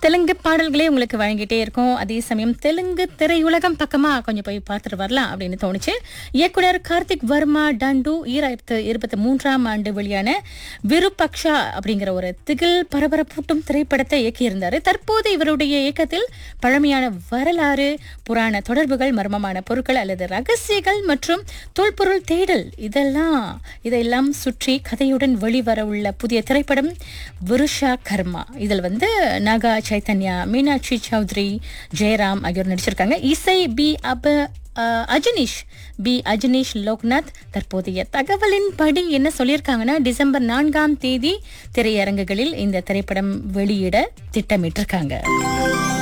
தெலுங்கு பாடல்களே உங்களுக்கு வழங்கிட்டே இருக்கும் அதே சமயம் தெலுங்கு திரையுலகம் பக்கமா கொஞ்சம் போய் பார்த்துட்டு வரலாம் அப்படின்னு தோணுச்சு இயக்குனர் கார்த்திக் வர்மா டண்டு ஈராயிரத்து இருபத்தி மூன்றாம் ஆண்டு வெளியான விருபக்ஷா அப்படிங்கிற ஒரு திகில் பரபரப்பூட்டும் திரைப்படத்தை இயக்கியிருந்தாரு தற்போது இவருடைய இயக்கத்தில் பழமையான வரலாறு புராண தொடர்புகள் மர்மமான பொருட்கள் அல்லது ரகசியங்கள் மற்றும் தொல்பொருள் தேடல் இதெல்லாம் இதெல்லாம் சுற்றி கதையுடன் வெளிவர உள்ள புதிய திரைப்படம் விருஷா கர்மா இதில் வந்து நாகா சைத்தன்யா மீனாட்சி சௌத்ரி ஜெயராம் ஆகியோர் நடிச்சிருக்காங்க இசை பி அப அஹ், அஜனீஷ் பி அஜனீஷ் லோக்நாத் தற்போதைய தகவலின்படி என்ன சொல்லியிருக்காங்கன்னா டிசம்பர் நான்காம் தேதி திரையரங்குகளில் இந்த திரைப்படம் வெளியிட திட்டமிட்டிருக்காங்க